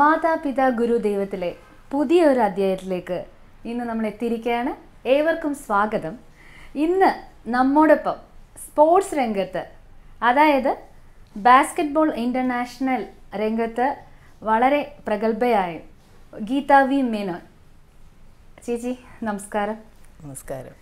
മാതാപിതാ ഗുരു ദൈവത്തിലെ പുതിയ ഒരു അധ്യായത്തിലേക്ക് ഇന്ന് നമ്മൾ എത്തിയിരിക്കുകയാണ് ഏവർക്കും സ്വാഗതം ഇന്ന് നമ്മോടൊപ്പം സ്പോർട്സ് രംഗത്ത് അതായത് ബാസ്കറ്റ്ബോൾ ഇൻ്റർനാഷണൽ രംഗത്ത് വളരെ പ്രഗത്ഭയായ ഗീത വി മേനോൻ ചേച്ചി നമസ്കാരം നമസ്കാരം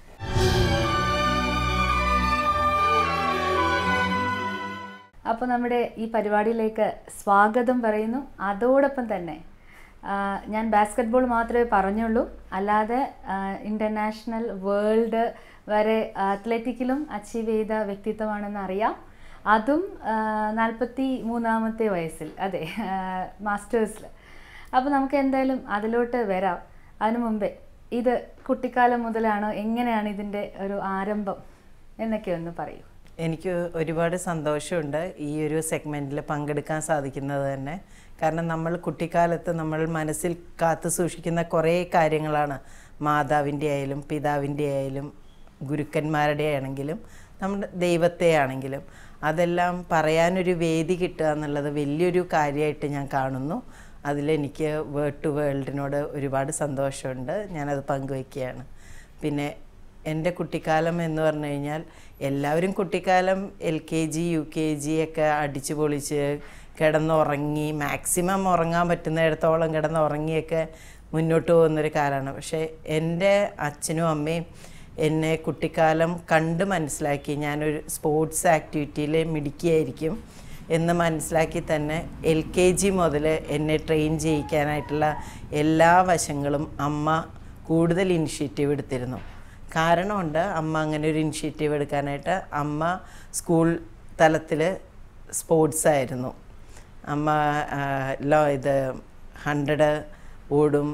അപ്പോൾ നമ്മുടെ ഈ പരിപാടിയിലേക്ക് സ്വാഗതം പറയുന്നു അതോടൊപ്പം തന്നെ ആ, ഞാൻ ബാസ്കറ്റ്ബോൾ മാത്രമേ പറഞ്ഞുള്ളൂ അല്ലാതെ ഇൻ്റർനാഷണൽ വേൾഡ് വരെ അത്ലറ്റിക്കിലും അച്ചീവ് ചെയ്ത വ്യക്തിത്വമാണെന്ന് അറിയാം അതും നാൽപ്പത്തി മൂന്നാമത്തെ വയസ്സിൽ അതെ മാസ്റ്റേഴ്സിൽ അപ്പോൾ നമുക്ക് എന്തായാലും അതിലോട്ട് വരാം അതിനു മുമ്പേ ഇത് കുട്ടിക്കാലം മുതലാണോ എങ്ങനെയാണ് ഇതിൻ്റെ ഒരു ആരംഭം എന്നൊക്കെ ഒന്ന് പറയൂ എനിക്ക് ഒരുപാട് സന്തോഷമുണ്ട് ഈ ഒരു സെഗ്മെൻറ്റിൽ പങ്കെടുക്കാൻ സാധിക്കുന്നത് തന്നെ കാരണം നമ്മൾ കുട്ടിക്കാലത്ത് നമ്മൾ മനസ്സിൽ കാത്തു സൂക്ഷിക്കുന്ന കുറേ കാര്യങ്ങളാണ് മാതാവിൻ്റെ ആയാലും പിതാവിൻ്റെ ആയാലും ഗുരുക്കന്മാരുടെ ആണെങ്കിലും നമ്മുടെ ദൈവത്തെ ആണെങ്കിലും അതെല്ലാം പറയാനൊരു വേദി കിട്ടുക എന്നുള്ളത് വലിയൊരു കാര്യമായിട്ട് ഞാൻ കാണുന്നു അതിലെനിക്ക് വേൾഡ് ടു വേൾഡിനോട് ഒരുപാട് സന്തോഷമുണ്ട് ഞാനത് പങ്കുവയ്ക്കുകയാണ് പിന്നെ എൻ്റെ കുട്ടിക്കാലം എന്ന് പറഞ്ഞു കഴിഞ്ഞാൽ എല്ലാവരും കുട്ടിക്കാലം L K G U K G ഒക്കെ അടിച്ചു പൊളിച്ച് കിടന്നുറങ്ങി മാക്സിമം ഉറങ്ങാൻ പറ്റുന്നിടത്തോളം കിടന്നുറങ്ങിയൊക്കെ മുന്നോട്ട് പോകുന്നൊരു കാലമാണ് പക്ഷേ എൻ്റെ അച്ഛനും അമ്മയും എന്നെ കുട്ടിക്കാലം കണ്ട് മനസ്സിലാക്കി ഞാനൊരു സ്പോർട്സ് ആക്ടിവിറ്റിയിൽ മിടുക്കിയായിരിക്കും എന്ന് മനസ്സിലാക്കി തന്നെ എൽ കെ ജി മുതൽ എന്നെ ട്രെയിൻ ചെയ്യിക്കാനായിട്ടുള്ള എല്ലാ വശങ്ങളും അമ്മ കൂടുതൽ ഇനിഷ്യേറ്റീവ് എടുത്തിരുന്നു കാരണമുണ്ട് അമ്മ അങ്ങനെ ഒരു ഇനിഷ്യേറ്റീവ് എടുക്കാനായിട്ട് അമ്മ സ്കൂൾ തലത്തിൽ സ്പോർട്സ് ആയിരുന്നു അമ്മ ആ, ലോ ഇത് ഹൺഡ്രഡ് ഓടും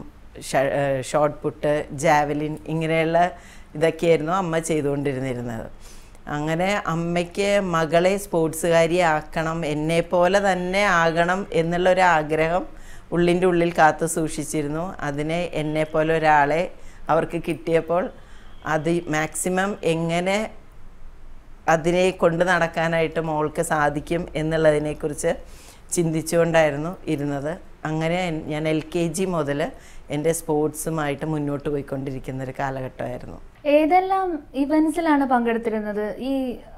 ഷോർട്ട് പുട്ട് ജാവലിൻ ഇങ്ങനെയുള്ള ഇതൊക്കെയായിരുന്നു അമ്മ ചെയ്തുകൊണ്ടിരുന്നിരുന്നത് അങ്ങനെ അമ്മയ്ക്ക് മകളെ സ്പോർട്സുകാരി ആക്കണം എന്നെ പോലെ തന്നെ ആകണം എന്നുള്ളൊരു ആഗ്രഹം ഉള്ളിൻ്റെ ഉള്ളിൽ കാത്തു സൂക്ഷിച്ചിരുന്നു അതിനെ എന്നെ പോലെ ഒരാളെ അവർക്ക് കിട്ടിയപ്പോൾ അത് മാക്സിമം എങ്ങനെ അതിനെ കൊണ്ട് നടക്കാനായിട്ട് മോൾക്ക് സാധിക്കും എന്നുള്ളതിനെക്കുറിച്ച് ചിന്തിച്ചുകൊണ്ടായിരുന്നു ഇരുന്നത് അങ്ങനെ എൻ- ഞാൻ എൽ കെ ജി മുതൽ എൻ്റെ സ്പോർട്സുമായിട്ട് മുന്നോട്ട് പോയിക്കൊണ്ടിരിക്കുന്ന ഒരു കാലഘട്ടമായിരുന്നു ഏതെല്ലാം ഇവന്റ്സിലാണ് പങ്കെടുത്തിരുന്നത് ഈ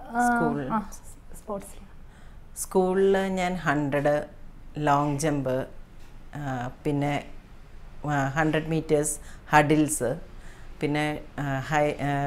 സ്പോർട്സിൽ സ്കൂളിൽ ഞാൻ ഹൺഡ്രഡ് ലോങ് ജമ്പ് പിന്നെ ഹൺഡ്രഡ് മീറ്റേഴ്സ് ഹഡിൽസ് പിന്നെ ആ, ഹൈ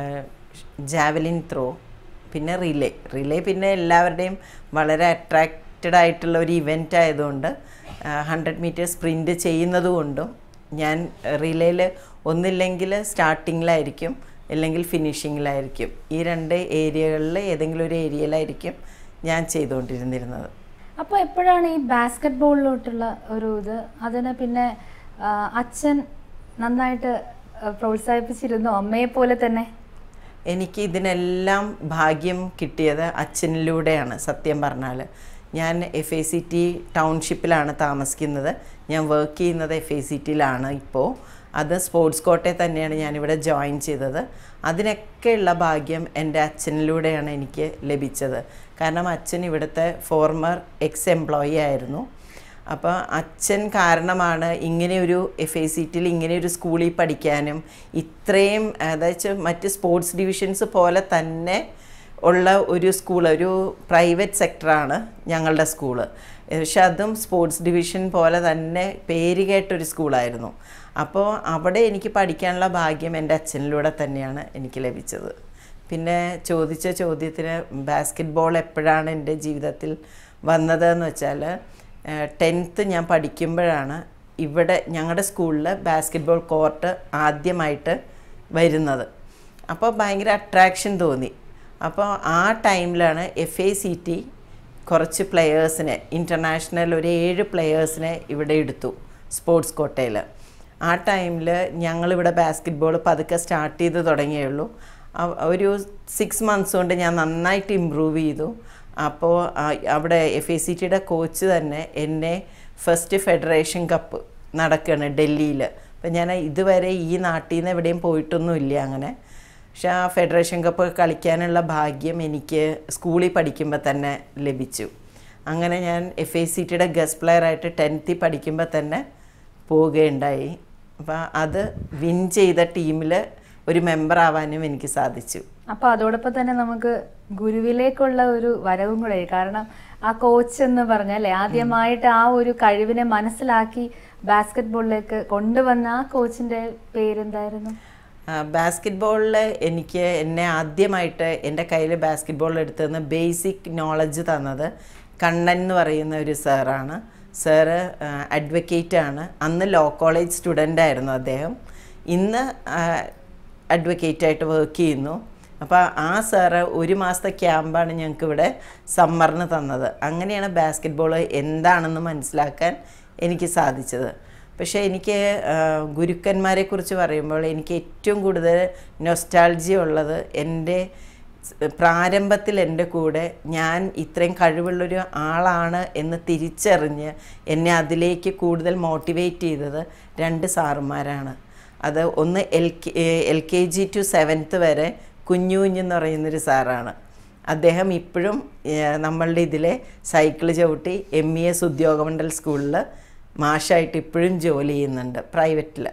ജാവലിൻ ത്രോ പിന്നെ റിലേ റിലേ പിന്നെ എല്ലാവരുടെയും വളരെ അട്രാക്റ്റഡ് ആയിട്ടുള്ള ഒരു ഇവൻ്റ് ആയതുകൊണ്ട് ഹൺഡ്രഡ് മീറ്റർ സ്പ്രിൻ്റ് ചെയ്യുന്നത് കൊണ്ടും ഞാൻ റിലേയിൽ ഒന്നില്ലെങ്കിൽ സ്റ്റാർട്ടിങ്ങിലായിരിക്കും അല്ലെങ്കിൽ ഫിനിഷിങ്ങിലായിരിക്കും ഈ രണ്ട് ഏരിയകളിൽ ഏതെങ്കിലും ഒരു ഏരിയയിലായിരിക്കും ഞാൻ ചെയ്തുകൊണ്ടിരുന്നിരുന്നത് അപ്പോൾ എപ്പോഴാണ് ഈ ബാസ്കറ്റ് ബോളിലോട്ടുള്ള ഒരു ഇത് അതിന് പിന്നെ ആ, അച്ഛൻ നന്നായിട്ട് ആ, പ്രോത്സാഹിപ്പിച്ചിരുന്നു അമ്മയെ പോലെ തന്നെ എനിക്ക് ഇതിനെല്ലാം ഭാഗ്യം കിട്ടിയത് അച്ഛനിലൂടെയാണ് സത്യം പറഞ്ഞാൽ ഞാൻ എഫ് എ സി ടി ടൗൺഷിപ്പിലാണ് താമസിക്കുന്നത് ഞാൻ വർക്ക് ചെയ്യുന്നത് എഫ് എ സി ടിയിലാണ് ഇപ്പോൾ അത് സ്പോർട്സ് കോട്ടയിൽ തന്നെയാണ് ഞാനിവിടെ ജോയിൻ ചെയ്തത് അതിനൊക്കെയുള്ള ഭാഗ്യം എൻ്റെ അച്ഛനിലൂടെയാണ് എനിക്ക് ലഭിച്ചത് കാരണം അച്ഛൻ ഇവിടുത്തെ ഫോർമർ എക്സ് എംപ്ലോയി ആയിരുന്നു അപ്പോൾ അച്ഛൻ കാരണമാണ് ഇങ്ങനെ ഒരു എഫ് ഐ സി ടിയിൽ ഇങ്ങനെ ഒരു സ്കൂളിൽ പഠിക്കാനും ഇത്രയും അതായത് മറ്റ് സ്പോർട്സ് ഡിവിഷൻസ് പോലെ തന്നെ ഉള്ള ഒരു സ്കൂൾ ഒരു പ്രൈവറ്റ് സെക്ടറാണ് ഞങ്ങളുടെ സ്കൂള് പക്ഷെ അതും സ്പോർട്സ് ഡിവിഷൻ പോലെ തന്നെ പേര് കേട്ടൊരു സ്കൂളായിരുന്നു അപ്പോൾ അവിടെ എനിക്ക് പഠിക്കാനുള്ള ഭാഗ്യം എൻ്റെ അച്ഛനിലൂടെ തന്നെയാണ് എനിക്ക് ലഭിച്ചത് പിന്നെ ചോദിച്ച ചോദ്യത്തിന് ബാസ്കറ്റ് ബോൾ എപ്പോഴാണ് എൻ്റെ ജീവിതത്തിൽ വന്നതെന്ന് വെച്ചാൽ ടെൻത്ത് ഞാൻ പഠിക്കുമ്പോഴാണ് ഇവിടെ ഞങ്ങളുടെ സ്കൂളിൽ ബാസ്കറ്റ് ബോൾ കോർട്ട് ആദ്യമായിട്ട് വരുന്നത് അപ്പോൾ ഭയങ്കര അട്രാക്ഷൻ തോന്നി അപ്പോൾ ആ ടൈമിലാണ് എഫ് എ സി ടി കുറച്ച് പ്ലെയേഴ്സിനെ ഇൻ്റർനാഷണൽ ഒരു ഏഴ് പ്ലെയേഴ്സിനെ ഇവിടെ എടുത്തു സ്പോർട്സ് കോട്ടയിൽ ആ ടൈമിൽ ഞങ്ങളിവിടെ ബാസ്കറ്റ് ബോൾ പതുക്കെ സ്റ്റാർട്ട് ചെയ്ത് തുടങ്ങിയുള്ളൂ അവ- ഒരു സിക്സ് മന്ത്സ് കൊണ്ട് ഞാൻ നന്നായിട്ട് ഇമ്പ്രൂവ് ചെയ്തു അപ്പോൾ അവിടെ എഫ് എ സി ടിയുടെ കോച്ച് തന്നെ എന്നെ ഫസ്റ്റ് ഫെഡറേഷൻ കപ്പ് നടക്കുകയാണ് ഡൽഹിയിൽ അപ്പം ഞാൻ ഇതുവരെ ഈ നാട്ടിൽ നിന്ന് എവിടെയും പോയിട്ടൊന്നുമില്ല അങ്ങനെ പക്ഷെ ആ ഫെഡറേഷൻ കപ്പ് കളിക്കാനുള്ള ഭാഗ്യം എനിക്ക് സ്കൂളിൽ പഠിക്കുമ്പോൾ തന്നെ ലഭിച്ചു അങ്ങനെ ഞാൻ എഫ് ഐ സി ടിയുടെ ഗസ്റ്റ് പ്ലെയറായിട്ട് ടെൻത്തിൽ പഠിക്കുമ്പോൾ തന്നെ പോവുകയുണ്ടായി അപ്പോൾ അത് വിൻ ചെയ്ത ടീമിൽ ഒരു മെമ്പർ ആവാനും എനിക്ക് സാധിച്ചു അപ്പൊ അതോടൊപ്പം തന്നെ നമുക്ക് ഗുരുവിലേക്കുള്ള ഒരു വരവും കൂടെ കാരണം ആ കോച്ച് എന്ന് പറഞ്ഞല്ലേ ആദ്യമായിട്ട് ആ ഒരു കഴിവിനെ മനസ്സിലാക്കി ബാസ്കറ്റ്ബോളിലേക്ക് കൊണ്ടുവന്ന ആ കോച്ചിന്റെ പേരെന്തായിരുന്നു ബാസ്കറ്റ് ബോളിൽ എനിക്ക് എന്നെ ആദ്യമായിട്ട് എൻ്റെ കയ്യിൽ ബാസ്കറ്റ് ബോൾ എടുത്തുനിന്ന് ബേസിക് നോളജ് തന്നത് കണ്ണൻ എന്ന് പറയുന്ന ഒരു സാറാണ് സാറ് അഡ്വക്കേറ്റ് ആണ് അന്ന് ലോ കോളേജ് സ്റ്റുഡൻ്റ് ആയിരുന്നു അദ്ദേഹം ഇന്ന് അഡ്വക്കേറ്റ് ആയിട്ട് വർക്ക് ചെയ്യുന്നു അപ്പോൾ ആ സാറ് ഒരു മാസത്തെ ക്യാമ്പാണ് ഞങ്ങൾക്ക് ഇവിടെ സമ്മറിന് തന്നത് അങ്ങനെയാണ് ബാസ്കറ്റ് ബോൾ എന്താണെന്ന് മനസ്സിലാക്കാൻ എനിക്ക് സാധിച്ചത് പക്ഷേ എനിക്ക് ആ, ഗുരുക്കന്മാരെക്കുറിച്ച് പറയുമ്പോൾ എനിക്ക് ഏറ്റവും കൂടുതൽ നൊസ്റ്റാൾജി ഉള്ളത് എൻ്റെ സ് പ്രാരംഭത്തിൽ എൻ്റെ കൂടെ ഞാൻ ഇത്രയും കഴിവുള്ളൊരു ആളാണ് എന്ന് തിരിച്ചറിഞ്ഞ് എന്നെ അതിലേക്ക് കൂടുതൽ മോട്ടിവേറ്റ് ചെയ്തത് രണ്ട് സാറുമാരാണ് അത് ഒന്ന് L K L K G to seventh വരെ കുഞ്ഞു കുഞ്ഞെന്ന് പറയുന്നൊരു സാറാണ് അദ്ദേഹം ഇപ്പോഴും ഏഹ്, നമ്മളുടെ ഇതിലെ സൈക്കിൾ ചവിട്ടി എം ഇ എസ് ഉദ്യോഗമണ്ഡൽ സ്കൂളിൽ മാഷായിട്ട് ഇപ്പോഴും ജോലി ചെയ്യുന്നുണ്ട് പ്രൈവറ്റിൽ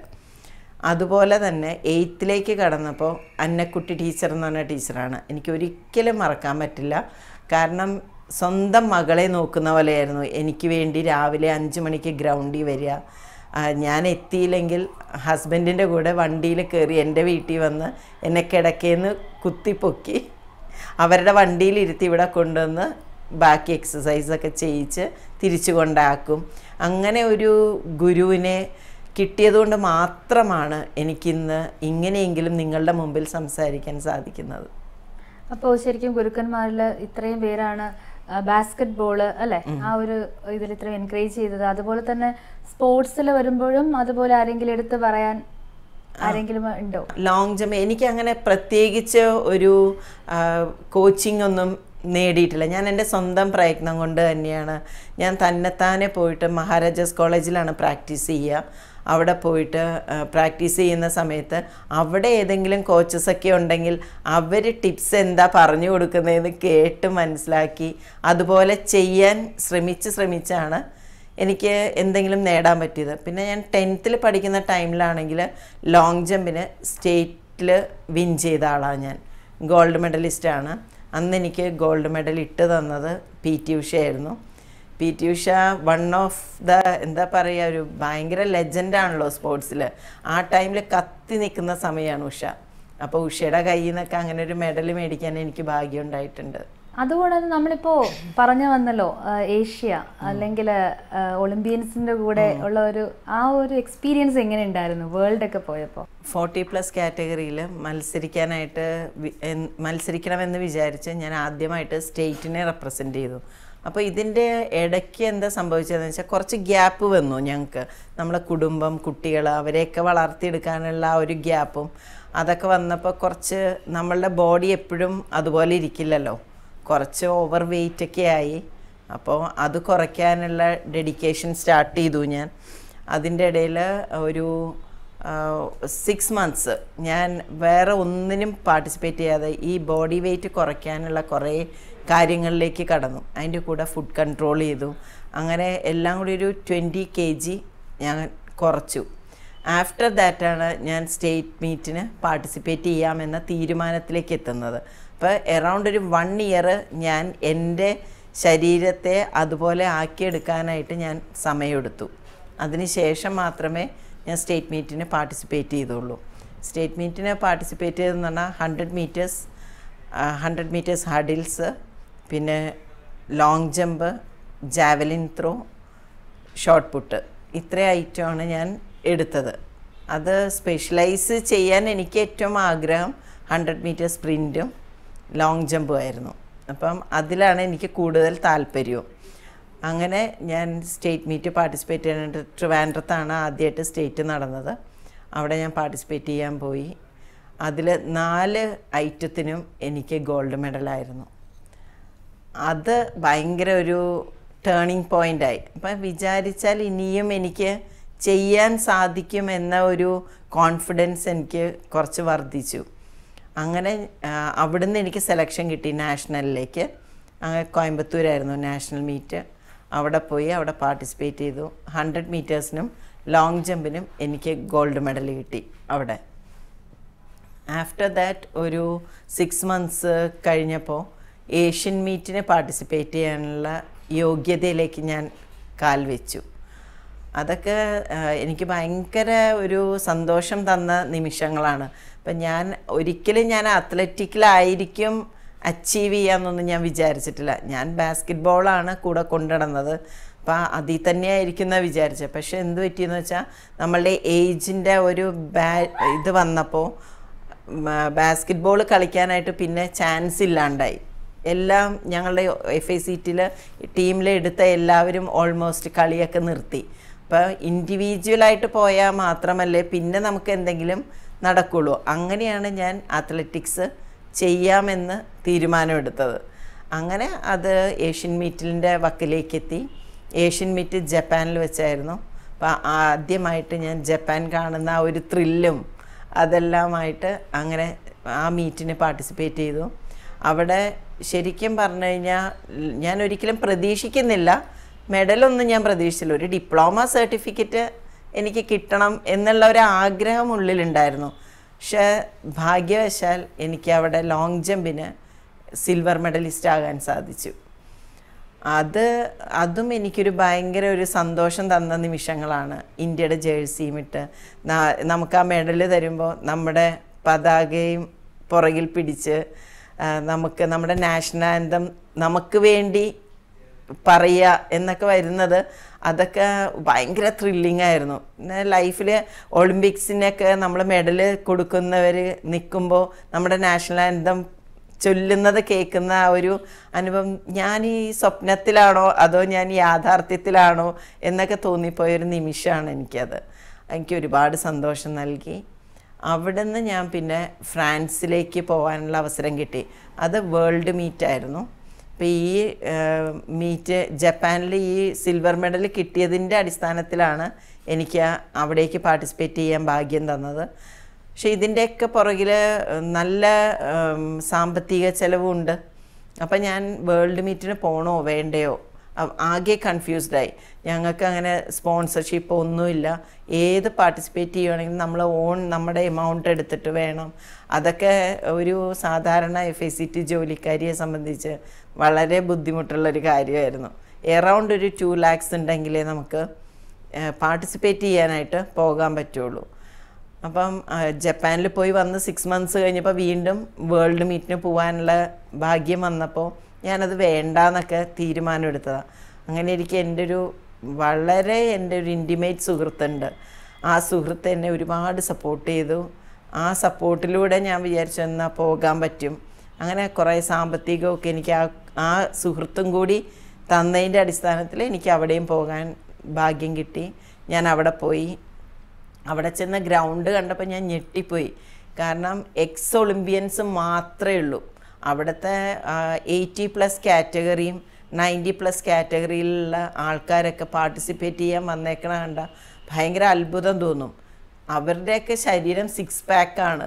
അതുപോലെ തന്നെ എയ്ത്തിലേക്ക് കടന്നപ്പോൾ അന്നക്കുട്ടി ടീച്ചർ എന്ന് പറഞ്ഞ ടീച്ചറാണ് എനിക്ക് ഒരിക്കലും മറക്കാൻ പറ്റില്ല കാരണം സ്വന്തം മകളെ നോക്കുന്ന പോലെയായിരുന്നു എനിക്ക് വേണ്ടി രാവിലെ അഞ്ച് മണിക്ക് ഗ്രൗണ്ടിൽ വരിക ആ, ഞാൻ എത്തിയില്ലെങ്കിൽ ഹസ്ബൻഡിൻ്റെ കൂടെ വണ്ടിയിൽ കയറി എൻ്റെ വീട്ടിൽ വന്ന് എന്നെ കിടക്കേന്ന് കുത്തിപ്പൊക്കി അവരുടെ വണ്ടിയിൽ ഇരുത്തി ഇവിടെ കൊണ്ടുവന്ന് ബാക്കി എക്സസൈസൊക്കെ ചെയ്യിച്ച് തിരിച്ചു കൊണ്ടാക്കും അങ്ങനെ ഒരു ഗുരുവിനെ കിട്ടിയതുകൊണ്ട് മാത്രമാണ് എനിക്കിന്ന് ഇങ്ങനെയെങ്കിലും നിങ്ങളുടെ മുമ്പിൽ സംസാരിക്കാൻ സാധിക്കുന്നത് അപ്പോൾ ശരിക്കും ഗുരുക്കന്മാരിൽ ഇത്രയും പേരാണ് ബാസ്കറ്റ് ബോള് അല്ലെ ആ ഒരു ഇതിൽ ഇത്രയും എൻകറേജ് ചെയ്തത് അതുപോലെ തന്നെ സ്പോർട്സിൽ വരുമ്പോഴും അതുപോലെ ആരെങ്കിലും എടുത്ത് പറയാൻ ആരെങ്കിലും ഉണ്ടോ ലോങ് ജമ്പ് എനിക്ക് അങ്ങനെ പ്രത്യേകിച്ച് ഒരു കോച്ചിങ് ഒന്നും നേടിയിട്ടില്ല ഞാൻ എൻ്റെ സ്വന്തം പ്രയത്നം കൊണ്ട് തന്നെയാണ് ഞാൻ തന്നെത്താനെ പോയിട്ട് മഹാരാജാസ് കോളേജിലാണ് പ്രാക്ടീസ് ചെയ്യുക അവിടെ പോയിട്ട് പ്രാക്ടീസ് ചെയ്യുന്ന സമയത്ത് അവിടെ ഏതെങ്കിലും കോച്ചസൊക്കെ ഉണ്ടെങ്കിൽ അവർ ടിപ്സ് എന്താ പറഞ്ഞു കൊടുക്കുന്നതെന്ന് കേട്ട് മനസ്സിലാക്കി അതുപോലെ ചെയ്യാൻ ശ്രമിച്ച് ശ്രമിച്ചാണ് എനിക്ക് എന്തെങ്കിലും നേടാൻ പറ്റിയത് പിന്നെ ഞാൻ ടെൻത്തിൽ പഠിക്കുന്ന ടൈമിലാണെങ്കിൽ ലോങ് ജമ്പിന് സ്റ്റേറ്റിൽ വിൻ ചെയ്ത ആളാണ് ഞാൻ ഗോൾഡ് മെഡലിസ്റ്റാണ് അന്ന് എനിക്ക് ഗോൾഡ് മെഡൽ ഇട്ട് തന്നത് പി ടി ഉഷയായിരുന്നു P T Usha one of the എന്താ പറയുക ഒരു ഭയങ്കര ലെജൻഡാണല്ലോ സ്പോർട്സിൽ ആ ടൈമിൽ കത്തി നിൽക്കുന്ന സമയമാണ് ഉഷ അപ്പോൾ ഉഷയുടെ കയ്യിൽ നിന്നൊക്കെ അങ്ങനെ ഒരു മെഡൽ മേടിക്കാൻ എനിക്ക് ഭാഗ്യം ഉണ്ടായിട്ടുണ്ട് അതുകൊണ്ട് തന്നെ നമ്മളിപ്പോ പറഞ്ഞു വന്നല്ലോ ആ, ഏഷ്യ അല്ലെങ്കിൽ ഒളിമ്പിയൻസിന്റെ കൂടെ ഉള്ള ഒരു ആ ഒരു എക്സ്പീരിയൻസ് എങ്ങനെ ഉണ്ടായിരുന്നു വേൾഡ് ഒക്കെ പോയപ്പോൾ ഫോർട്ടി പ്ലസ് കാറ്റഗറിയിൽ മത്സരിക്കാനായിട്ട് വി- എൻ- മത്സരിക്കണമെന്ന് വിചാരിച്ച് ഞാൻ ആദ്യമായിട്ട് സ്റ്റേറ്റിനെ റെപ്രസെൻ്റ് ചെയ്തു അപ്പോൾ ഇതിൻ്റെ ഇടയ്ക്ക് എന്താ സംഭവിച്ചതെന്ന് വെച്ചാൽ കുറച്ച് ഗ്യാപ്പ് വന്നു ഞങ്ങൾക്ക് നമ്മളെ കുടുംബം കുട്ടികൾ അവരെയൊക്കെ വളർത്തിയെടുക്കാനുള്ള ആ ഒരു ഗ്യാപ്പും അതൊക്കെ വന്നപ്പോൾ കുറച്ച് നമ്മളുടെ ബോഡി എപ്പോഴും അതുപോലെ ഇരിക്കില്ലല്ലോ കുറച്ച് ഓവർ വെയിറ്റ് ഒക്കെ ആയി അപ്പോൾ അത് കുറയ്ക്കാനുള്ള ഡെഡിക്കേഷൻ സ്റ്റാർട്ട് ചെയ്തു ഞാൻ അതിൻ്റെ ഇടയിൽ ഒരു സിക്സ് മന്ത്സ് ഞാൻ വേറെ ഒന്നിനും പാർട്ടിസിപ്പേറ്റ് ചെയ്യാതെ ഈ ബോഡി വെയിറ്റ് കുറയ്ക്കാനുള്ള കുറേ കാര്യങ്ങളിലേക്ക് കടന്നു അതിൻ്റെ കൂടെ ഫുഡ് കൺട്രോൾ ചെയ്തു അങ്ങനെ എല്ലാം കൂടി ഒരു ട്വൻറ്റി കെ ജി ഞാൻ കുറച്ചു ആഫ്റ്റർ ദാറ്റാണ് ഞാൻ സ്റ്റേറ്റ് മീറ്റിന് പാർട്ടിസിപ്പേറ്റ് ചെയ്യാമെന്ന തീരുമാനത്തിലേക്ക് എത്തുന്നത് അപ്പോൾ എറൗണ്ട് ഒരു വൺ ഇയർ ഞാൻ എൻ്റെ ശരീരത്തെ അതുപോലെ ആക്കിയെടുക്കാനായിട്ട് ഞാൻ സമയമെടുത്തു അതിനുശേഷം മാത്രമേ ഞാൻ സ്റ്റേറ്റ് മീറ്റിന് പാർട്ടിസിപ്പേറ്റ് ചെയ്തുള്ളൂ സ്റ്റേറ്റ് മീറ്റിന് പാർട്ടിസിപ്പേറ്റ് ചെയ്തെന്ന് പറഞ്ഞാൽ hundred meters hundred meters hurdles പിന്നെ long jump javelin throw shot put ഇത്രയും ഐറ്റമാണ് ഞാൻ എടുത്തത് അത് സ്പെഷ്യലൈസ് ചെയ്യാൻ എനിക്ക് ഏറ്റവും ആഗ്രഹം ഹൺഡ്രഡ് മീറ്റർ സ്പ്രിൻറ്റും ലോങ് ജമ്പും ആയിരുന്നു അപ്പം അതിലാണ് എനിക്ക് കൂടുതൽ താല്പര്യവും അങ്ങനെ ഞാൻ സ്റ്റേറ്റ് മീറ്റ് പാർട്ടിസിപ്പേറ്റ് ചെയ്യാനായിട്ട് ട്രിവാൻഡ്രത്താണ് ആദ്യമായിട്ട് സ്റ്റേറ്റ് നടന്നത് അവിടെ ഞാൻ പാർട്ടിസിപ്പേറ്റ് ചെയ്യാൻ പോയി അതിൽ നാല് ഐറ്റത്തിനും എനിക്ക് ഗോൾഡ് മെഡലായിരുന്നു അത് ഭയങ്കര ഒരു ടേണിംഗ് പോയിൻ്റായി അപ്പം വിചാരിച്ചാൽ ഇനിയും എനിക്ക് ചെയ്യാൻ സാധിക്കും എന്ന ഒരു കോൺഫിഡൻസ് എനിക്ക് കുറച്ച് വർദ്ധിച്ചു അങ്ങനെ ആ, അവിടുന്ന് എനിക്ക് സെലക്ഷൻ കിട്ടി നാഷണലിലേക്ക് അങ്ങനെ കോയമ്പത്തൂരായിരുന്നു നാഷണൽ മീറ്റ് അവിടെ പോയി അവിടെ പാർട്ടിസിപ്പേറ്റ് ചെയ്തു ഹൺഡ്രഡ് മീറ്റേഴ്സിനും ലോങ് ജമ്പിനും എനിക്ക് ഗോൾഡ് മെഡൽ കിട്ടി അവിടെ ആഫ്റ്റർ ദാറ്റ് ഒരു സിക്സ് മന്ത്സ് കഴിഞ്ഞപ്പോൾ ഏഷ്യൻ മീറ്റിന് പാർട്ടിസിപ്പേറ്റ് ചെയ്യാനുള്ള യോഗ്യതയിലേക്ക് ഞാൻ കാൽ വെച്ചു അതൊക്കെ ആ, എനിക്ക് ഭയങ്കര ഒരു സന്തോഷം തന്ന നിമിഷങ്ങളാണ് അപ്പം ഞാൻ ഒരിക്കലും ഞാൻ അത്ലറ്റിക്കിലായിരിക്കും അച്ചീവ് ചെയ്യാമെന്നൊന്നും ഞാൻ വിചാരിച്ചിട്ടില്ല ഞാൻ ബാസ്കറ്റ് ബോളാണ് കൂടെ കൊണ്ടുനടന്നത് അപ്പം അതിൽ തന്നെയായിരിക്കും എന്നാണ് വിചാരിച്ചത് പക്ഷെ എന്ത് പറ്റിയെന്ന് വെച്ചാൽ നമ്മളുടെ ഏജിൻ്റെ ഒരു ബാ ഇത് വന്നപ്പോൾ ബാസ്കറ്റ് ബോൾ കളിക്കാനായിട്ട് പിന്നെ ചാൻസ് ഇല്ലാണ്ടായി എല്ലാം ഞങ്ങളുടെ എഫ് ഐ സീറ്റിൽ ടീമിലെടുത്ത എല്ലാവരും ഓൾമോസ്റ്റ് കളിയൊക്കെ നിർത്തി അപ്പോൾ ഇൻഡിവിജ്വലായിട്ട് പോയാൽ മാത്രമല്ലേ പിന്നെ നമുക്ക് എന്തെങ്കിലും നടക്കുള്ളൂ അങ്ങനെയാണ് ഞാൻ അത്ലറ്റിക്സ് ചെയ്യാമെന്ന് തീരുമാനമെടുത്തത് അങ്ങനെ അത് ഏഷ്യൻ മീറ്റിൻ്റെ വക്കിലേക്ക് എത്തി ഏഷ്യൻ മീറ്റ് ജപ്പാനിൽ വെച്ചായിരുന്നു അപ്പോൾ ആദ്യമായിട്ട് ഞാൻ ജപ്പാൻ കാണുന്ന ആ ഒരു ത്രില്ലും അതെല്ലാമായിട്ട് അങ്ങനെ ആ മീറ്റിന് പാർട്ടിസിപ്പേറ്റ് ചെയ്തു അവിടെ ശരിക്കും പറഞ്ഞു കഴിഞ്ഞാൽ ഞാൻ ഒരിക്കലും പ്രതീക്ഷിക്കുന്നില്ല മെഡലൊന്നും ഞാൻ പ്രതീക്ഷിച്ചില്ല ഒരു ഡിപ്ലോമ സർട്ടിഫിക്കറ്റ് എനിക്ക് കിട്ടണം എന്നുള്ള ഒരു ആഗ്രഹം ഉള്ളിലുണ്ടായിരുന്നു പക്ഷേ ഭാഗ്യവശാൽ എനിക്ക് അവിടെ ലോങ് ജമ്പിന് സിൽവർ മെഡലിസ്റ്റ് ആകാൻ സാധിച്ചു അത് അതും എനിക്കൊരു ഭയങ്കര ഒരു സന്തോഷം തന്ന നിമിഷങ്ങളാണ് ഇന്ത്യയുടെ ജേഴ്സിയും ഇട്ട് ന- നമുക്ക് ആ മെഡൽ തരുമ്പോൾ നമ്മുടെ പതാകയും പുറകിൽ പിടിച്ച് ആ, നമുക്ക് നമ്മുടെ നാഷണൽ ആന്തം നമുക്ക് വേണ്ടി പറയുക എന്നൊക്കെ വരുന്നത് അതൊക്കെ ഭയങ്കര ത്രില്ലിംഗ് ആയിരുന്നു ലൈഫിൽ ഒളിമ്പിക്സിനൊക്കെ നമ്മൾ മെഡൽ കൊടുക്കുന്നവർ നിൽക്കുമ്പോൾ നമ്മുടെ നാഷണൽ ആന്തം ചൊല്ലുന്നത് കേൾക്കുന്ന ആ ഒരു അനുഭവം ഞാൻ ഈ സ്വപ്നത്തിലാണോ അതോ ഞാൻ യാഥാർത്ഥ്യത്തിലാണോ എന്നൊക്കെ തോന്നിപ്പോയൊരു നിമിഷമാണ് എനിക്കത് എനിക്ക് ഒരുപാട് സന്തോഷം നൽകി അവിടുന്ന് ഞാൻ പിന്നെ ഫ്രാൻസിലേക്ക് പോകാനുള്ള അവസരം കിട്ടി അത് വേൾഡ് മീറ്റ് ആയിരുന്നു അപ്പോൾ ഈ മീറ്റ് ജപ്പാനിൽ ഈ സിൽവർ മെഡൽ കിട്ടിയതിൻ്റെ അടിസ്ഥാനത്തിലാണ് എനിക്ക് അവിടേക്ക് പാർട്ടിസിപ്പേറ്റ് ചെയ്യാൻ ഭാഗ്യം തന്നത് പക്ഷേ ഇതിൻ്റെയൊക്കെ പുറകിൽ നല്ല ഉം, സാമ്പത്തിക ചെലവുണ്ട് അപ്പം ഞാൻ വേൾഡ് മീറ്റിന് പോകണോ വേണ്ടയോ അ- ആകെ കൺഫ്യൂസ്ഡായി ഞങ്ങൾക്ക് അങ്ങനെ സ്പോൺസർഷിപ്പ് ഒന്നുമില്ല ഏത് പാർട്ടിസിപ്പേറ്റ് ചെയ്യുകയാണെങ്കിലും നമ്മൾ ഓൺ നമ്മുടെ എമൗണ്ട് എടുത്തിട്ട് വേണം അതൊക്കെ ഒരു സാധാരണ എഫ് ഐ സി ടി ജോലിക്കാരിയെ സംബന്ധിച്ച് വളരെ ബുദ്ധിമുട്ടുള്ളൊരു കാര്യമായിരുന്നു എറൗണ്ട് ഒരു ടു ലാക്സ് ഉണ്ടെങ്കിലേ നമുക്ക് പാർട്ടിസിപ്പേറ്റ് ചെയ്യാനായിട്ട് പോകാൻ പറ്റുള്ളൂ അപ്പം ആ, ജപ്പാനിൽ പോയി വന്ന് സിക്സ് മന്ത്സ് കഴിഞ്ഞപ്പോൾ വീണ്ടും വേൾഡ് മീറ്റിന് പോകാനുള്ള ഭാഗ്യം വന്നപ്പോൾ ഞാനത് വേണ്ടാന്നൊക്കെ തീരുമാനമെടുത്തതാണ് അങ്ങനെ എനിക്ക് എൻ്റെ ഒരു വളരെ എൻ്റെ ഒരു ഇൻറ്റിമേറ്റ് സുഹൃത്തുണ്ട് ആ സുഹൃത്ത് എന്നെ ഒരുപാട് സപ്പോർട്ട് ചെയ്തു ആ സപ്പോർട്ടിലൂടെ ഞാൻ വിചാരിച്ചു എന്നാൽ പോകാൻ പറ്റും അങ്ങനെ കുറേ സാമ്പത്തികമൊക്കെ എനിക്ക് ആ ആ സുഹൃത്തും കൂടി തന്നതിൻ്റെ അടിസ്ഥാനത്തിൽ എനിക്ക് അവിടെയും പോകാൻ ഭാഗ്യം കിട്ടി ഞാൻ അവിടെ പോയി അവിടെ ചെന്ന ഗ്രൗണ്ട് കണ്ടപ്പോൾ ഞാൻ ഞെട്ടിപ്പോയി കാരണം എക്സ് ഒളിമ്പിയൻസ് മാത്രമേ ഉള്ളൂ അവിടുത്തെ എയ്റ്റി പ്ലസ് കാറ്റഗറിയും നയൻറ്റി പ്ലസ് കാറ്റഗറിയിലുള്ള ആൾക്കാരൊക്കെ പാർട്ടിസിപ്പേറ്റ് ചെയ്യാൻ വന്നേക്കണ കണ്ട ഭയങ്കര അത്ഭുതം തോന്നും അവരുടെയൊക്കെ ശരീരം സിക്സ് പാക്കാണ്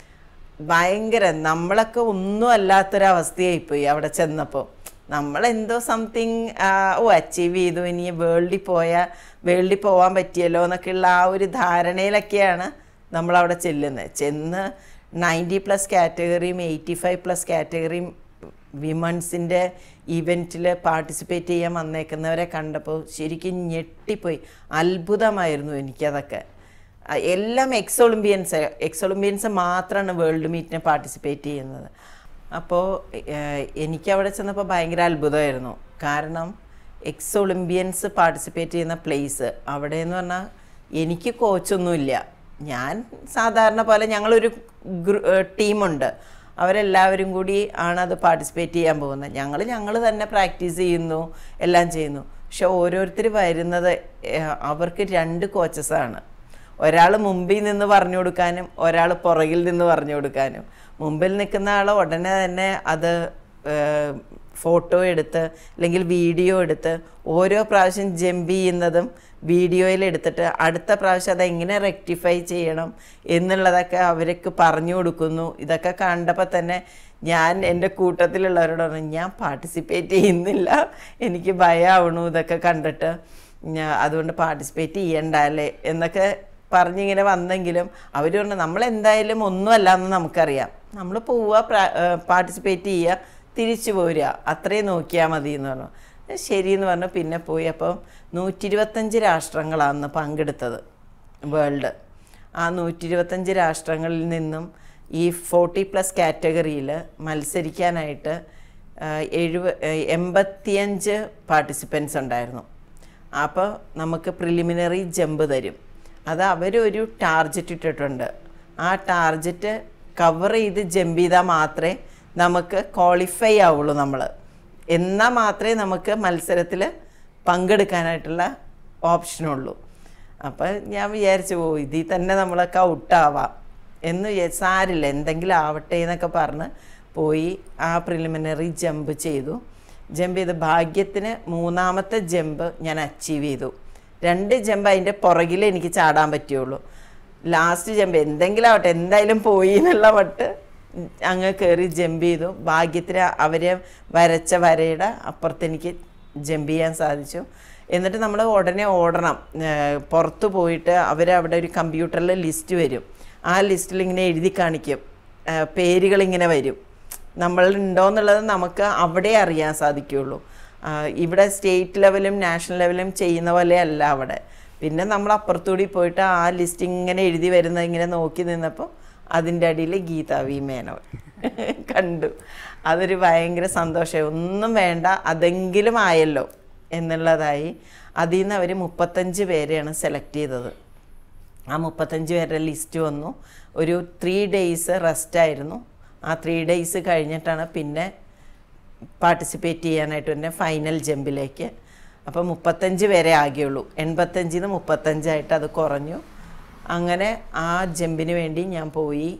ഭയങ്കര നമ്മളൊക്കെ ഒന്നും അല്ലാത്തൊരവസ്ഥയായിപ്പോയി അവിടെ ചെന്നപ്പോൾ നമ്മളെന്തോ സംതിങ് ഓ അച്ചീവ് ചെയ്തു ഇനി വേൾഡിൽ പോയാൽ വേൾഡിൽ പോകാൻ പറ്റിയല്ലോ എന്നൊക്കെയുള്ള ആ ഒരു ധാരണയിലൊക്കെയാണ് നമ്മളവിടെ ചെല്ലുന്നത് ചെന്ന് നയൻറ്റി പ്ലസ് കാറ്റഗറിയും എയ്റ്റി ഫൈവ് പ്ലസ് കാറ്റഗറിയും വിമൺസിൻ്റെ ഇവൻറ്റിൽ പാർട്ടിസിപ്പേറ്റ് ചെയ്യാൻ വന്നേക്കുന്നവരെ കണ്ടപ്പോൾ ശരിക്കും ഞെട്ടിപ്പോയി അത്ഭുതമായിരുന്നു എനിക്കതൊക്കെ ആ, എല്ലാം എക്സ് ഒളിമ്പിയൻസ് എക്സ് ഒളിമ്പിയൻസ് മാത്രമാണ് വേൾഡ് മീറ്റിന് പാർട്ടിസിപ്പേറ്റ് ചെയ്യുന്നത് അപ്പോൾ എനിക്ക് അവിടെ ചെന്നപ്പോൾ ഭയങ്കര അത്ഭുതമായിരുന്നു കാരണം എക്സ് ഒളിമ്പിയൻസ് പാർട്ടിസിപ്പേറ്റ് ചെയ്യുന്ന പ്ലേസ് അവിടെ എന്ന് പറഞ്ഞാൽ എനിക്ക് കോച്ചൊന്നുമില്ല ഞാൻ സാധാരണ പോലെ ഞങ്ങളൊരു ഗ്രൂ ടീമുണ്ട് അവരെല്ലാവരും കൂടി ആണ് അത് പാർട്ടിസിപ്പേറ്റ് ചെയ്യാൻ പോകുന്നത് ഞങ്ങൾ ഞങ്ങൾ തന്നെ പ്രാക്ടീസ് ചെയ്യുന്നു എല്ലാം ചെയ്യുന്നു പക്ഷെ ഓരോരുത്തർ വരുന്നത് ഏഹ്, അവർക്ക് രണ്ട് കോച്ചസാണ് ഒരാൾ മുമ്പിൽ നിന്ന് പറഞ്ഞു കൊടുക്കാനും ഒരാൾ പുറകിൽ നിന്ന് പറഞ്ഞു കൊടുക്കാനും മുമ്പിൽ നിൽക്കുന്ന ആൾ ഉടനെ തന്നെ അത് ഫോട്ടോ എടുത്ത് അല്ലെങ്കിൽ വീഡിയോ എടുത്ത് ഓരോ പ്രാവശ്യം ജമ്പ് ചെയ്യുന്നതും വീഡിയോയിൽ എടുത്തിട്ട് അടുത്ത പ്രാവശ്യം അതെങ്ങനെ റെക്ടിഫൈ ചെയ്യണം എന്നുള്ളതൊക്കെ അവർക്ക് പറഞ്ഞു കൊടുക്കുന്നു ഇതൊക്കെ കണ്ടപ്പോൾ തന്നെ ഞാൻ എൻ്റെ കൂട്ടത്തിലുള്ളവരോട് പറഞ്ഞു ഞാൻ പാർട്ടിസിപ്പേറ്റ് ചെയ്യുന്നില്ല എനിക്ക് ഭയമാവണു ഇതൊക്കെ കണ്ടിട്ട് ഞാൻ അതുകൊണ്ട് പാർട്ടിസിപ്പേറ്റ് ചെയ്യണ്ടല്ലേ എന്നൊക്കെ പറഞ്ഞിങ്ങനെ വന്നെങ്കിലും അവർ പറഞ്ഞു നമ്മൾ എന്തായാലും ഒന്നുമല്ല എന്ന് നമുക്കറിയാം നമ്മൾ പോവുക പാർട്ടിസിപ്പേറ്റ് ചെയ്യുക തിരിച്ചു പോരുക അത്രയും നോക്കിയാൽ മതി എന്ന് പറഞ്ഞു ശരി എന്ന് പറഞ്ഞു പിന്നെ പോയി അപ്പം നൂറ്റി ഇരുപത്തഞ്ച് രാഷ്ട്രങ്ങളാണ് പങ്കെടുത്തത് വേൾഡ് ആ നൂറ്റി ഇരുപത്തഞ്ച് രാഷ്ട്രങ്ങളിൽ നിന്നും ഈ ഫോർട്ടി പ്ലസ് കാറ്റഗറിയിൽ മത്സരിക്കാനായിട്ട് എഴുപ എൺപത്തിയഞ്ച് പാർട്ടിസിപ്പൻസ് ഉണ്ടായിരുന്നു അപ്പോൾ നമുക്ക് പ്രിലിമിനറി ജമ്പ് തരും അത് അവരൊരു ടാർജറ്റ് ഇട്ടിട്ടുണ്ട് ആ ടാർജറ്റ് കവർ ചെയ്ത് ജമ്പ് ചെയ്താൽ മാത്രമേ നമുക്ക് ക്വാളിഫൈ ആവുള്ളൂ നമ്മൾ എന്നാൽ മാത്രമേ നമുക്ക് മത്സരത്തിൽ പങ്കെടുക്കാനായിട്ടുള്ള ഓപ്ഷനുള്ളൂ അപ്പം ഞാൻ വിചാരിച്ചു ഓ ഇതിൽ തന്നെ നമ്മളൊക്കെ ഔട്ടാവാം എന്ന് വിചാരിച്ചു സാരില്ല എന്തെങ്കിലും ആവട്ടെ എന്നൊക്കെ പറഞ്ഞ് പോയി ആ പ്രിലിമിനറി ജമ്പ് ചെയ്തു ജമ്പ് ചെയ്ത് ഭാഗ്യത്തിന് മൂന്നാമത്തെ ജമ്പ് ഞാൻ അച്ചീവ് ചെയ്തു രണ്ട് ജമ്പ് അതിൻ്റെ പുറകിൽ എനിക്ക് ചാടാൻ പറ്റുള്ളൂ ലാസ്റ്റ് ജമ്പ് എന്തെങ്കിലും ആവട്ടെ എന്തായാലും പോയി എന്നുള്ള മട്ട് അങ്ങ് കയറി ജമ്പ് ചെയ്തു ഭാഗ്യത്തിന് അവരെ വരച്ച വരയുടെ അപ്പുറത്ത് എനിക്ക് ജമ്പ് ചെയ്യാൻ സാധിച്ചു എന്നിട്ട് നമ്മൾ ഉടനെ ഓടണം ഏഹ് പുറത്ത് പോയിട്ട് അവരവിടെ ഒരു കമ്പ്യൂട്ടറിൽ ലിസ്റ്റ് വരും ആ ലിസ്റ്റിൽ ഇങ്ങനെ എഴുതി കാണിക്കും ഏഹ് പേരുകളിങ്ങനെ വരും നമ്മൾ ഉണ്ടോയെന്നുള്ളത് നമുക്ക് അവിടെ അറിയാൻ സാധിക്കുകയുള്ളൂ ആ, ഇവിടെ സ്റ്റേറ്റ് ലെവലും നാഷണൽ ലെവലും ചെയ്യുന്ന പോലെ അല്ല അവിടെ പിന്നെ നമ്മൾ അപ്പുറത്തുകൂടി പോയിട്ട് ആ ലിസ്റ്റ് ഇങ്ങനെ എഴുതി വരുന്നത് ഇങ്ങനെ നോക്കി നിന്നപ്പോൾ അതിൻ്റെ അടിയിൽ ഗീതാ വി മേനോൻ കണ്ടു അതൊരു ഭയങ്കര സന്തോഷമായി ഒന്നും വേണ്ട അതെങ്കിലും ആയല്ലോ എന്നുള്ളതായി അതിൽ നിന്ന് അവർ മുപ്പത്തഞ്ച് പേരെയാണ് സെലക്ട് ചെയ്തത് ആ മുപ്പത്തഞ്ച് പേരുടെ ലിസ്റ്റ് വന്നു ഒരു ത്രീ ഡേയ്സ് റെസ്റ്റ് ആയിരുന്നു ആ ത്രീ ഡേയ്സ് കഴിഞ്ഞിട്ടാണ് പിന്നെ പാർട്ടിസിപ്പേറ്റ് ചെയ്യാനായിട്ട് പിന്നെ ഫൈനൽ ജമ്പിലേക്ക് അപ്പോൾ മുപ്പത്തഞ്ച് പേരെ ആകെയുള്ളൂ എൺപത്തഞ്ചിൽ നിന്ന് മുപ്പത്തഞ്ചായിട്ട് അത് കുറഞ്ഞു അങ്ങനെ ആ ജമ്പിന് വേണ്ടി ഞാൻ പോയി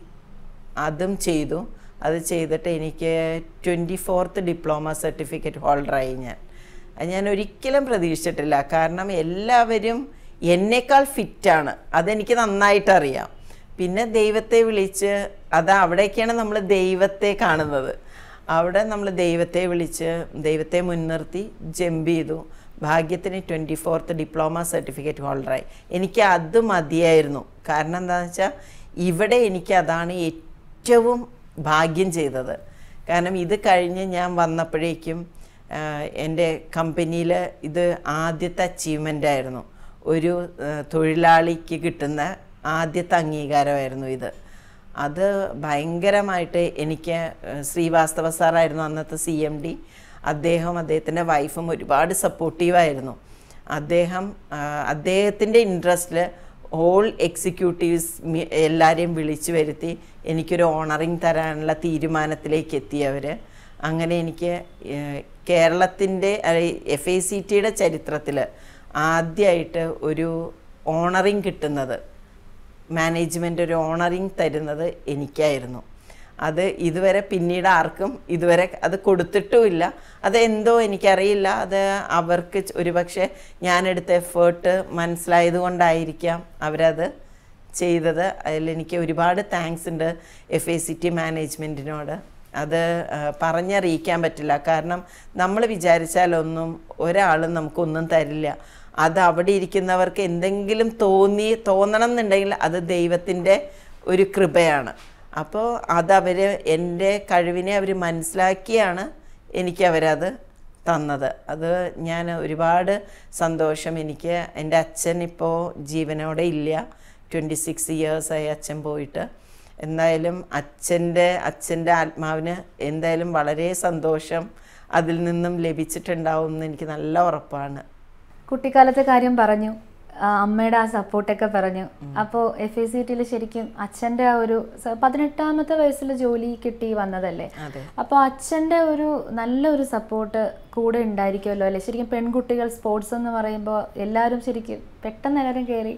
അതും ചെയ്തു അത് ചെയ്തിട്ട് എനിക്ക് ട്വൻറ്റി ഫോർത്ത് ഡിപ്ലോമ സർട്ടിഫിക്കറ്റ് ഹോൾഡറായി ഞാൻ അത് ഞാൻ ഒരിക്കലും പ്രതീക്ഷിച്ചിട്ടില്ല കാരണം എല്ലാവരും എന്നേക്കാൾ ഫിറ്റാണ് അതെനിക്ക് നന്നായിട്ട് അറിയാം പിന്നെ ദൈവത്തെ വിളിച്ച് അത് അവിടേക്കാണ് നമ്മൾ ദൈവത്തെ കാണുന്നത് അവിടെ നമ്മൾ ദൈവത്തെ വിളിച്ച് ദൈവത്തെ മുൻനിർത്തി ജമ്പ് ചെയ്തു ഭാഗ്യത്തിന് ട്വൻറ്റി ഫോർത്ത് ഡിപ്ലോമ സർട്ടിഫിക്കറ്റ് ഹോൾഡറായി എനിക്ക് അത് മതിയായിരുന്നു കാരണം എന്താണെന്ന് വെച്ചാൽ ഇവിടെ എനിക്ക് അതാണ് ഏറ്റവും ഭാഗ്യം ചെയ്തത് കാരണം ഇത് കഴിഞ്ഞ് ഞാൻ വന്നപ്പോഴേക്കും ആഹ്, എൻ്റെ കമ്പനിയിൽ ഇത് ആദ്യത്തെ അച്ചീവ്മെൻ്റ് ആയിരുന്നു ഒരു ആഹ്, തൊഴിലാളിക്ക് കിട്ടുന്ന ആദ്യത്തെ അംഗീകാരമായിരുന്നു ഇത് അത് ഭയങ്കരമായിട്ട് എനിക്ക് ഏഹ്, ശ്രീവാസ്തവ സാറായിരുന്നു അന്നത്തെ സി എം ഡി അദ്ദേഹം അദ്ദേഹത്തിൻ്റെ വൈഫും ഒരുപാട് സപ്പോർട്ടീവായിരുന്നു അദ്ദേഹം അദ്ദേഹത്തിൻ്റെ ഇൻട്രസ്റ്റിൽ ഓൾ എക്സിക്യൂട്ടീവ്സ് എല്ലാവരെയും വിളിച്ചു വരുത്തി എനിക്കൊരു ഓണറിങ് തരാനുള്ള തീരുമാനത്തിലേക്ക് എത്തിയവർ അങ്ങനെ എനിക്ക് ഏഹ്, കേരളത്തിൻ്റെ എഫ് ഐ സി ടിയുടെ ചരിത്രത്തിൽ ആദ്യമായിട്ട് ഒരു ഓണറിങ് കിട്ടുന്നത് മാനേജ്മെൻ്റ് ഒരു ഓണറിങ് തരുന്നത് എനിക്കായിരുന്നു അത് ഇതുവരെ പിന്നീട് ആർക്കും ഇതുവരെ അത് കൊടുത്തിട്ടുമില്ല അത് എന്തോ എനിക്കറിയില്ല അത് അവർക്ക് ച- ഒരുപക്ഷെ ഞാനെടുത്ത എഫേർട്ട് മനസ്സിലായത് കൊണ്ടായിരിക്കാം അവരത് ചെയ്തത് അതിൽ എനിക്ക് ഒരുപാട് താങ്ക്സ് ഉണ്ട് എഫ് എ സി ടി മാനേജ്മെൻറ്റിനോട് അത് ആ, പറഞ്ഞറിയിക്കാൻ പറ്റില്ല കാരണം നമ്മൾ വിചാരിച്ചാലൊന്നും ഒരാളും നമുക്കൊന്നും തരില്ല അത് അവിടെ ഇരിക്കുന്നവർക്ക് എന്തെങ്കിലും തോന്നി തോന്നണം എന്നുണ്ടെങ്കിൽ അത് ദൈവത്തിൻ്റെ ഒരു കൃപയാണ് അപ്പോൾ അതവർ എൻ്റെ കഴിവിനെ അവർ മനസ്സിലാക്കിയാണ് എനിക്ക് അവരത് തന്നത് അത് ഞാൻ ഒരുപാട് സന്തോഷം എനിക്ക് എൻ്റെ അച്ഛൻ ഇപ്പോൾ ജീവനോടെ ഇല്ല ട്വൻറ്റി സിക്സ് ഇയേഴ്സായി അച്ഛൻ പോയിട്ട് എന്തായാലും അച്ഛൻ്റെ അച്ഛൻ്റെ ആത്മാവിന് എന്തായാലും വളരെ സന്തോഷം അതിൽ നിന്നും ലഭിച്ചിട്ടുണ്ടാവും എന്ന് എനിക്ക് നല്ല ഉറപ്പാണ് കുട്ടിക്കാലത്തെ കാര്യം പറഞ്ഞു ആ, അമ്മയുടെ ആ സപ്പോർട്ടൊക്കെ പറഞ്ഞു അപ്പോൾ എഫ് എ സി ടിയിൽ ശരിക്കും അച്ഛൻ്റെ ആ ഒരു സ- പതിനെട്ടാമത്തെ വയസ്സിൽ ജോലി കിട്ടി വന്നതല്ലേ അതെ അപ്പോൾ അച്ഛൻ്റെ ഒരു നല്ലൊരു സപ്പോർട്ട് കൂടെ ഉണ്ടായിരിക്കുമല്ലോ അല്ലേ ശരിക്കും പെൺകുട്ടികൾ സ്പോർട്സ് എന്ന് പറയുമ്പോൾ എല്ലാവരും ശരിക്കും പെട്ടെന്ന് എല്ലാവരും കയറി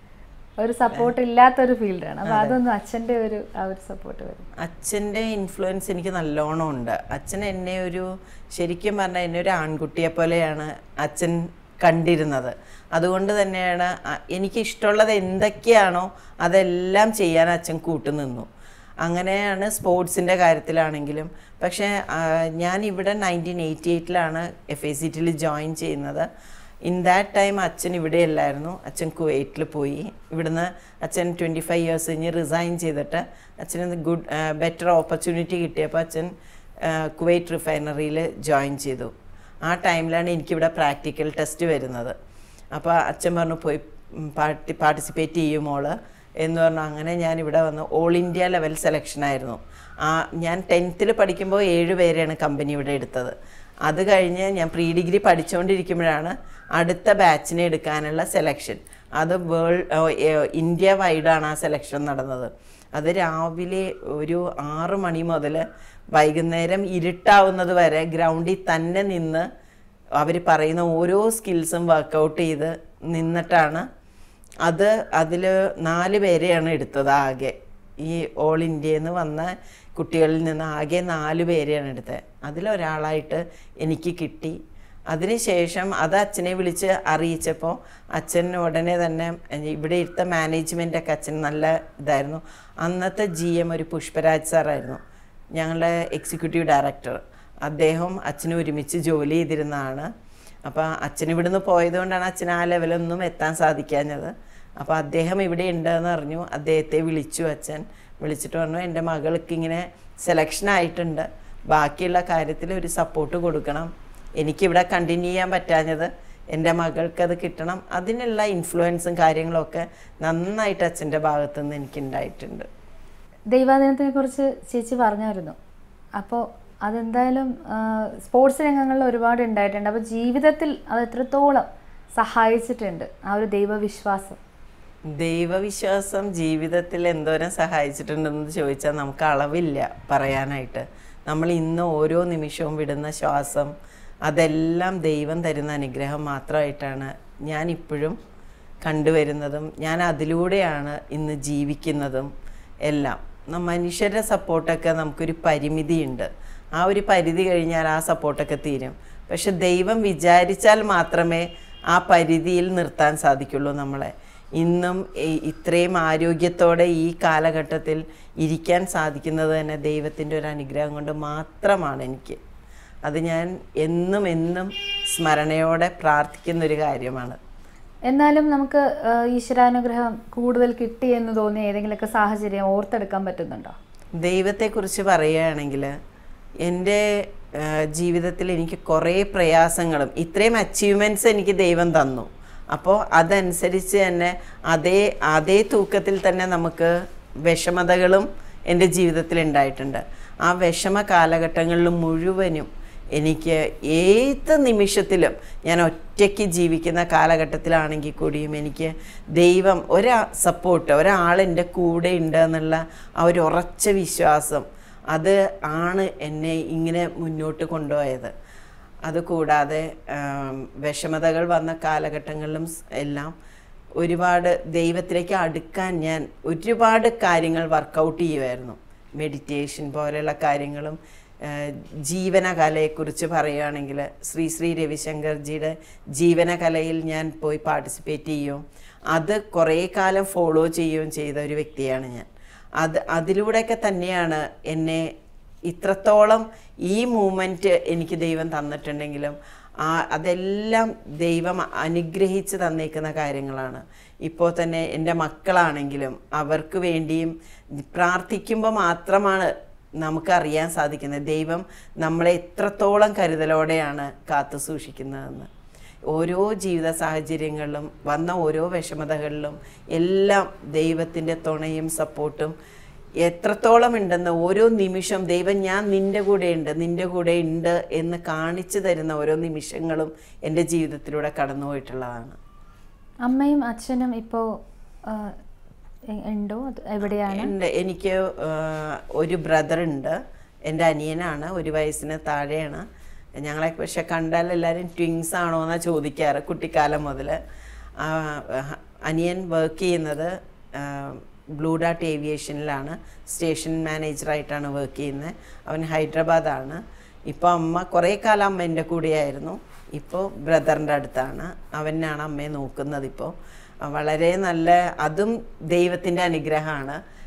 ഒരു സപ്പോർട്ട് ഇല്ലാത്തൊരു ഫീൽഡാണ് അപ്പോൾ അതൊന്നും അച്ഛൻ്റെ ഒരു ആ ഒരു സപ്പോർട്ട് വരും അച്ഛൻ്റെ ഇൻഫ്ലുവൻസ് എനിക്ക് നല്ലോണം ഉണ്ട് അച്ഛൻ എന്നെ ഒരു ശരിക്കും പറഞ്ഞാൽ എന്നെ ഒരു ആൺകുട്ടിയെ പോലെയാണ് അച്ഛൻ കണ്ടിരുന്നത് അതുകൊണ്ട് തന്നെയാണ് അ- എനിക്ക് ഇഷ്ടമുള്ളത് എന്തൊക്കെയാണോ അതെല്ലാം ചെയ്യാൻ അച്ഛൻ കൂട്ടുനിന്നു അങ്ങനെയാണ് സ്പോർട്സിൻ്റെ കാര്യത്തിലാണെങ്കിലും പക്ഷേ ആ, ഞാൻ ഇവിടെ നയൻറ്റീൻ എയ്റ്റി എയ്റ്റിലാണ് എഫ് ഐ സി ടിയിൽ ജോയിൻ ചെയ്യുന്നത് ഇൻ ദാറ്റ് ടൈം അച്ഛൻ ഇവിടെ അല്ലായിരുന്നു അച്ഛൻ കുവൈറ്റിൽ പോയി ഇവിടുന്ന് അച്ഛൻ ട്വൻറ്റി ഫൈവ് ഇയേഴ്സ് കഴിഞ്ഞ് റിസൈൻ ചെയ്തിട്ട് അച്ഛന് ഗുഡ് ബെറ്റർ ഓപ്പർച്യൂണിറ്റി കിട്ടിയപ്പോൾ അച്ഛൻ ആ, കുവൈറ്റ് റിഫൈനറിയിൽ ജോയിൻ ചെയ്തു ആ ടൈമിലാണ് എനിക്കിവിടെ പ്രാക്ടിക്കൽ ടെസ്റ്റ് വരുന്നത് അപ്പോൾ അച്ഛൻ പറഞ്ഞു പോയി പാർട്ടി പാർട്ടിസിപ്പേറ്റ് ചെയ്യും മോള് എന്ന് പറഞ്ഞു അങ്ങനെ ഞാൻ ഇവിടെ വന്ന് ഓൾ ഇന്ത്യ ലെവൽ സെലക്ഷൻ ആയിരുന്നു ആ ഞാൻ ടെൻത്തിൽ പഠിക്കുമ്പോൾ ഏഴ് പേരെയാണ് കമ്പനി ഇവിടെ എടുത്തത് അത് കഴിഞ്ഞ് ഞാൻ പ്രീ ഡിഗ്രി പഠിച്ചുകൊണ്ടിരിക്കുമ്പോഴാണ് അടുത്ത ബാച്ചിനെ എടുക്കാനുള്ള സെലക്ഷൻ അത് വേൾഡ് ഇന്ത്യ വൈഡാണ് ആ സെലക്ഷൻ നടന്നത് അത് രാവിലെ ഒരു ആറ് മണി മുതൽ വൈകുന്നേരം ഇരുട്ടാവുന്നത് വരെ ഗ്രൗണ്ടിൽ തന്നെ നിന്ന് അവർ പറയുന്ന ഓരോ സ്കിൽസും വർക്കൗട്ട് ചെയ്ത് നിന്നിട്ടാണ് അത് അതിൽ നാല് പേരെയാണ് എടുത്തത് ആകെ ഈ ഓൾ ഇന്ത്യയിൽ നിന്ന് വന്ന കുട്ടികളിൽ നിന്ന് ആകെ നാല് പേരെയാണ് എടുത്തത് അതിലൊരാളായിട്ട് എനിക്ക് കിട്ടി അതിനുശേഷം അത് അച്ഛനെ വിളിച്ച് അറിയിച്ചപ്പോൾ അച്ഛൻ ഉടനെ തന്നെ ഇവിടെ ഇരുത്ത മാനേജ്മെൻ്റൊക്കെ അച്ഛൻ നല്ല ഇതായിരുന്നു അന്നത്തെ ജി എം ഒരു പുഷ്പരാജ് സാറായിരുന്നു ഞങ്ങളുടെ എക്സിക്യൂട്ടീവ് ഡയറക്ടർ അദ്ദേഹം അച്ഛനും ഒരുമിച്ച് ജോലി ചെയ്തിരുന്നതാണ് അപ്പോൾ അച്ഛൻ ഇവിടുന്ന് പോയതുകൊണ്ടാണ് അച്ഛൻ ആ ലെവലൊന്നും എത്താൻ സാധിക്കാഞ്ഞത് അപ്പോൾ അദ്ദേഹം ഇവിടെ ഉണ്ടെന്ന് അറിഞ്ഞു അദ്ദേഹത്തെ വിളിച്ചു അച്ഛൻ വിളിച്ചിട്ട് പറഞ്ഞു എൻ്റെ മകൾക്ക് ഇങ്ങനെ സെലക്ഷൻ ആയിട്ടുണ്ട് ബാക്കിയുള്ള കാര്യത്തിൽ ഒരു സപ്പോർട്ട് കൊടുക്കണം എനിക്കിവിടെ കണ്ടിന്യൂ ചെയ്യാൻ പറ്റാഞ്ഞത് എൻ്റെ മകൾക്ക് അത് കിട്ടണം അതിനുള്ള ഇൻഫ്ലുവൻസും കാര്യങ്ങളൊക്കെ നന്നായിട്ട് അച്ഛൻ്റെ ഭാഗത്തുനിന്ന് എനിക്കുണ്ടായിട്ടുണ്ട് ദൈവാദിനത്തിനെ കുറിച്ച് ചേച്ചി പറഞ്ഞായിരുന്നു അപ്പോൾ അതെന്തായാലും ആ, സ്പോർട്സ് രംഗങ്ങളിൽ ഒരുപാട് ഉണ്ടായിട്ടുണ്ട് അപ്പോൾ ജീവിതത്തിൽ അത് എത്രത്തോളം സഹായിച്ചിട്ടുണ്ട് ആ ഒരു ദൈവവിശ്വാസം ദൈവവിശ്വാസം ജീവിതത്തിൽ എന്തോരം സഹായിച്ചിട്ടുണ്ടെന്ന് ചോദിച്ചാൽ നമുക്ക് അളവില്ല പറയാനായിട്ട് നമ്മൾ ഇന്ന് ഓരോ നിമിഷവും വിടുന്ന ശ്വാസം അതെല്ലാം ദൈവം തരുന്ന അനുഗ്രഹം മാത്രമായിട്ടാണ് ഞാൻ ഇപ്പോഴും കണ്ടുവരുന്നതും ഞാൻ അതിലൂടെയാണ് ഇന്ന് ജീവിക്കുന്നതും എല്ലാം ന- മനുഷ്യരുടെ സപ്പോർട്ടൊക്കെ നമുക്കൊരു പരിമിതിയുണ്ട് ആ ഒരു പരിധി കഴിഞ്ഞാൽ ആ സപ്പോർട്ടൊക്കെ തീരും പക്ഷെ ദൈവം വിചാരിച്ചാൽ മാത്രമേ ആ പരിധിയിൽ നിർത്താൻ സാധിക്കുള്ളൂ നമ്മളെ ഇന്നും ഈ- ഇത്രയും ആരോഗ്യത്തോടെ ഈ കാലഘട്ടത്തിൽ ഇരിക്കാൻ സാധിക്കുന്നത് തന്നെ ദൈവത്തിൻ്റെ ഒരു അനുഗ്രഹം കൊണ്ട് മാത്രമാണ് എനിക്ക് അത് ഞാൻ എന്നും എന്നും സ്മരണയോടെ പ്രാർത്ഥിക്കുന്നൊരു കാര്യമാണ് എന്നാലും നമുക്ക് ആ, ഈശ്വരാനുഗ്രഹം കൂടുതൽ കിട്ടി എന്ന് തോന്നിയ ഏതെങ്കിലുമൊക്കെ സാഹചര്യം ഓർത്തെടുക്കാൻ പറ്റുന്നുണ്ടോ ദൈവത്തെക്കുറിച്ച് പറയുകയാണെങ്കിൽ എൻ്റെ ആ, ജീവിതത്തിൽ എനിക്ക് കുറേ പ്രയാസങ്ങളും ഇത്രയും അച്ചീവ്മെൻറ്റ്സ് എനിക്ക് ദൈവം തന്നു അപ്പോൾ അതനുസരിച്ച് തന്നെ അതേ അതേ തൂക്കത്തിൽ തന്നെ നമുക്ക് വിഷമതകളും എൻ്റെ ജീവിതത്തിൽ ഉണ്ടായിട്ടുണ്ട് ആ വിഷമ കാലഘട്ടങ്ങളിൽ മുഴുവനും എനിക്ക് ഏത് നിമിഷത്തിലും ഞാൻ ഒറ്റയ്ക്ക് ജീവിക്കുന്ന കാലഘട്ടത്തിലാണെങ്കിൽ കൂടിയും എനിക്ക് ദൈവം ഒരാ സപ്പോർട്ട് ഒരാൾ എൻ്റെ കൂടെ ഉണ്ട് എന്നുള്ള ആ ഒരു ഉറച്ച വിശ്വാസം അത് ആണ് എന്നെ ഇങ്ങനെ മുന്നോട്ട് കൊണ്ടുപോയത് അതുകൂടാതെ ആം, വിഷമതകൾ വന്ന കാലഘട്ടങ്ങളിലും സ് എല്ലാം ഒരുപാട് ദൈവത്തിലേക്ക് അടുക്കാൻ ഞാൻ ഒരുപാട് കാര്യങ്ങൾ വർക്കൗട്ട് ചെയ്യുമായിരുന്നു മെഡിറ്റേഷൻ പോലെയുള്ള കാര്യങ്ങളും ആ, ജീവനകലയെക്കുറിച്ച് പറയുകയാണെങ്കിൽ ശ്രീ ശ്രീ രവിശങ്കർജിയുടെ ജീവനകലയിൽ ഞാൻ പോയി പാർട്ടിസിപ്പേറ്റ് ചെയ്യും അത് കുറേ കാലം ഫോളോ ചെയ്യുകയും ചെയ്ത ഒരു വ്യക്തിയാണ് ഞാൻ അത് അതിലൂടെയൊക്കെ തന്നെയാണ് എന്നെ ഇത്രത്തോളം ഈ മൂമെൻറ്റ് എനിക്ക് ദൈവം തന്നിട്ടുണ്ടെങ്കിലും ആ അതെല്ലാം ദൈവം അനുഗ്രഹിച്ച് തന്നേക്കുന്ന കാര്യങ്ങളാണ് ഇപ്പോൾ തന്നെ എൻ്റെ മക്കളാണെങ്കിലും അവർക്ക് വേണ്ടിയും പ്രാർത്ഥിക്കുമ്പോൾ മാത്രമാണ് നമുക്കറിയാൻ സാധിക്കുന്നത് ദൈവം നമ്മളെ എത്രത്തോളം കരുതലോടെയാണ് കാത്തു സൂക്ഷിക്കുന്നതെന്ന് ഓരോ ജീവിത സാഹചര്യങ്ങളിലും വന്ന ഓരോ വിഷമതകളിലും എല്ലാം ദൈവത്തിൻ്റെ തുണയും സപ്പോർട്ടും എത്രത്തോളം ഉണ്ടെന്ന് ഓരോ നിമിഷം ദൈവം ഞാൻ നിൻ്റെ കൂടെ ഉണ്ട് നിൻ്റെ കൂടെ ഉണ്ട് എന്ന് കാണിച്ചു തരുന്ന ഓരോ നിമിഷങ്ങളും എൻ്റെ ജീവിതത്തിലൂടെ കടന്നുപോയിട്ടുള്ളതാണ് അമ്മയും അച്ഛനും ഇപ്പോൾ ഉണ്ടോ അത് എവിടെയാണ് ഉണ്ട് എനിക്ക് ആ, ഒരു ബ്രദർ ഉണ്ട് എൻ്റെ അനിയനാണ് ഒരു വയസ്സിന് താഴെയാണ് ഞങ്ങളെ പക്ഷെ കണ്ടാൽ എല്ലാവരും ട്വിങ്സ് ആണോ എന്നാണ് ചോദിക്കാറ് കുട്ടിക്കാലം മുതൽ അനിയൻ വർക്ക് ചെയ്യുന്നത് ബ്ലൂ ഡാട്ട് ഏവിയേഷനിലാണ് സ്റ്റേഷൻ മാനേജറായിട്ടാണ് വർക്ക് ചെയ്യുന്നത് അവൻ ഹൈദരാബാദാണ് ഇപ്പോൾ അമ്മ കുറേ കാലം അമ്മ എൻ്റെ കൂടെയായിരുന്നു ഇപ്പോൾ ബ്രദറിൻ്റെ അടുത്താണ് അവനാണ് അമ്മയെ നോക്കുന്നത് ഇപ്പോൾ വളരെ നല്ല അതും ദൈവത്തിൻ്റെ അനുഗ്രഹമാണ്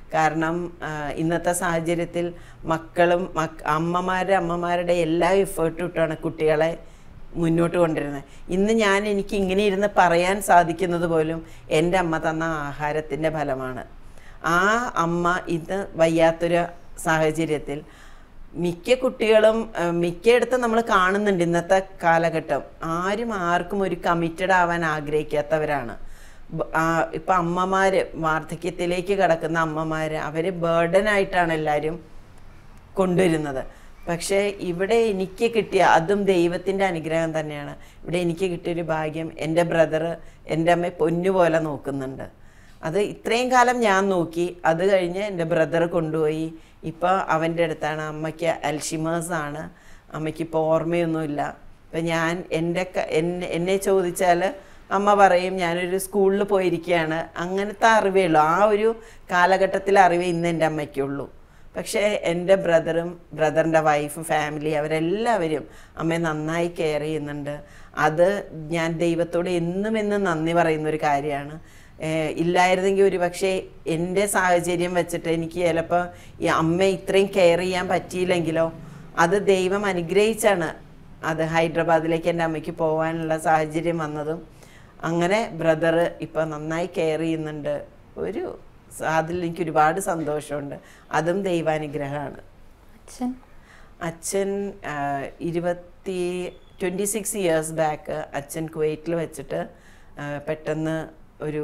കാരണം ആ, ഇന്നത്തെ സാഹചര്യത്തിൽ മക്കളും മക് അമ്മമാരുടെ അമ്മമാരുടെ എല്ലാ എഫേർട്ടും ഇട്ടാണ് കുട്ടികളെ മുന്നോട്ട് കൊണ്ടുവരുന്നത് ഇന്ന് ഞാൻ എനിക്ക് ഇങ്ങനെ ഇരുന്ന് പറയാൻ സാധിക്കുന്നത് പോലും എൻ്റെ അമ്മ തന്ന ആഹാരത്തിൻ്റെ ഫലമാണ് ആ അമ്മ ഇന്ന് വയ്യാത്തൊരു സാഹചര്യത്തിൽ മിക്ക കുട്ടികളും ഏഹ്, മിക്കയിടത്തും നമ്മൾ കാണുന്നുണ്ട് ഇന്നത്തെ കാലഘട്ടം ആരും ആർക്കും ഒരു കമ്മിറ്റഡ് ആവാൻ ആഗ്രഹിക്കാത്തവരാണ് ബ- ആ, ഇപ്പൊ അമ്മമാര് വാർദ്ധക്യത്തിലേക്ക് കടക്കുന്ന അമ്മമാര് അവര് ബേർഡൻ ആയിട്ടാണ് എല്ലാവരും കൊണ്ടുവരുന്നത് പക്ഷേ ഇവിടെ എനിക്ക് കിട്ടിയ അതും ദൈവത്തിൻ്റെ അനുഗ്രഹം തന്നെയാണ് ഇവിടെ എനിക്ക് കിട്ടിയൊരു ഭാഗ്യം എൻ്റെ ബ്രദർ എൻ്റെ അമ്മയെ പൊന്നുപോലെ നോക്കുന്നുണ്ട് അത് ഇത്രയും കാലം ഞാൻ നോക്കി അത് കഴിഞ്ഞ് എൻ്റെ ബ്രദർ കൊണ്ടുപോയി ഇപ്പോൾ അവൻ്റെ അടുത്താണ് അമ്മയ്ക്ക് അൽഷിമേഴ്സ് ആണ് അമ്മയ്ക്ക് ഇപ്പോൾ ഓർമ്മയൊന്നുമില്ല ഇപ്പം ഞാൻ എൻ്റെ ക- എന്നെ എന്നെ ചോദിച്ചാൽ അമ്മ പറയും ഞാനൊരു സ്കൂളിൽ പോയിരിക്കുകയാണ് അങ്ങനത്തെ അറിവേ ഉള്ളൂ ആ ഒരു കാലഘട്ടത്തിലെ അറിവേ ഇന്ന് എൻ്റെ അമ്മയ്ക്കുള്ളൂ പക്ഷേ എൻ്റെ ബ്രദറും ബ്രദറിൻ്റെ വൈഫും ഫാമിലി അവരെല്ലാവരും അമ്മയെ നന്നായി കെയർ ചെയ്യുന്നുണ്ട് അത് ഞാൻ ദൈവത്തോട് എന്നും എന്നും നന്ദി പറയുന്ന ഒരു കാര്യമാണ് ഏഹ് ഇല്ലായിരുന്നെങ്കിൽ ഒരു പക്ഷേ എൻ്റെ സാഹചര്യം വെച്ചിട്ട് എനിക്ക് ചിലപ്പോൾ ഈ അമ്മയെ ഇത്രയും കെയർ ചെയ്യാൻ പറ്റിയില്ലെങ്കിലോ അത് ദൈവം അനുഗ്രഹിച്ചാണ് അത് ഹൈദരാബാദിലേക്ക് എൻ്റെ അമ്മയ്ക്ക് പോകാനുള്ള സാഹചര്യം വന്നതും അങ്ങനെ ബ്രദർ ഇപ്പം നന്നായി കെയർ ചെയ്യുന്നുണ്ട് ഒരു അതിൽ എനിക്ക് ഒരുപാട് സന്തോഷമുണ്ട് അതും ദൈവാനുഗ്രഹമാണ് അച്ഛൻ അച്ഛൻ ആ, ഇരുപത്തി ട്വൻറ്റി സിക്സ് ഇയേഴ്സ് ബാക്ക് അച്ഛൻ കുവൈറ്റിൽ വെച്ചിട്ട് ആ, പെട്ടെന്ന് ഒരു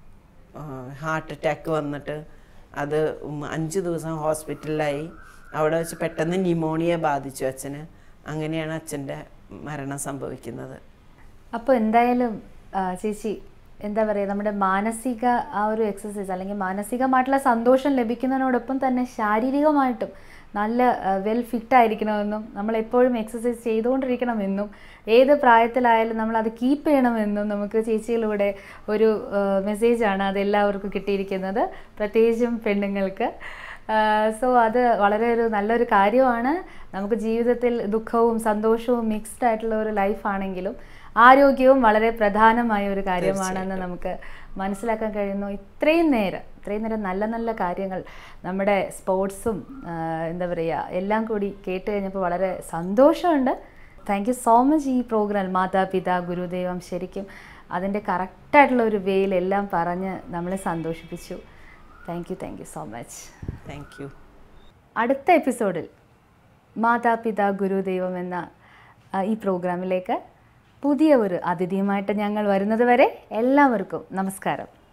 ഹാർട്ട് അറ്റാക്ക് വന്നിട്ട് അത് ഉം അഞ്ച് ദിവസം ഹോസ്പിറ്റലിലായി അവിടെ വെച്ച് പെട്ടെന്ന് ന്യൂമോണിയ ബാധിച്ചു അച്ഛന് അങ്ങനെയാണ് അച്ഛൻ്റെ മരണം സംഭവിക്കുന്നത് അപ്പോൾ എന്തായാലും ആ, ചേച്ചി എന്താ പറയുക നമ്മുടെ മാനസിക ആ ഒരു എക്സസൈസ് അല്ലെങ്കിൽ മാനസികമായിട്ടുള്ള സന്തോഷം ലഭിക്കുന്നതിനോടൊപ്പം തന്നെ ശാരീരികമായിട്ടും നല്ല വെൽ ഫിറ്റ് ആയിരിക്കണമെന്നും നമ്മൾ എപ്പോഴും എക്സസൈസ് ചെയ്തുകൊണ്ടിരിക്കണമെന്നും ഏത് പ്രായത്തിലായാലും നമ്മൾ അത് കീപ്പ് ചെയ്യണമെന്നും നമുക്ക് ചേച്ചിയിലൂടെ ഒരു മെസ്സേജാണ് അത് എല്ലാവർക്കും കിട്ടിയിരിക്കുന്നത് പ്രത്യേകിച്ചും പെണ്ണുങ്ങൾക്ക് സോ അത് വളരെ ഒരു നല്ലൊരു കാര്യമാണ് നമുക്ക് ജീവിതത്തിൽ ദുഃഖവും സന്തോഷവും മിക്സ്ഡ് ആയിട്ടുള്ള ഒരു ലൈഫാണെങ്കിലും ആരോഗ്യവും വളരെ പ്രധാനമായ ഒരു കാര്യമാണെന്ന് നമുക്ക് മനസ്സിലാക്കാൻ കഴിയുന്നു ഇത്രയും നേരം ഇത്രയും നേരം നല്ല നല്ല കാര്യങ്ങൾ നമ്മുടെ സ്പോർട്സും എന്താ പറയുക എല്ലാം കൂടി കേട്ട് കഴിഞ്ഞപ്പോൾ വളരെ സന്തോഷമുണ്ട് താങ്ക് യു സോ മച്ച് ഈ പ്രോഗ്രാം മാതാപിതാ ഗുരുദൈവം ശരിക്കും അതിൻ്റെ കറക്റ്റായിട്ടുള്ള ഒരു വേയിൽ എല്ലാം പറഞ്ഞ് നമ്മളെ സന്തോഷിപ്പിച്ചു thank you thank you so much thank you അടുത്ത എപ്പിസോഡിൽ മാതാപിതാ ഗുരുദൈവം എന്ന ആ, ഈ പ്രോഗ്രാമിലേക്ക് പുതിയ ഒരു അതിഥിയുമായിട്ട് ഞങ്ങൾ വരുന്നത് വരെ എല്ലാവർക്കും നമസ്കാരം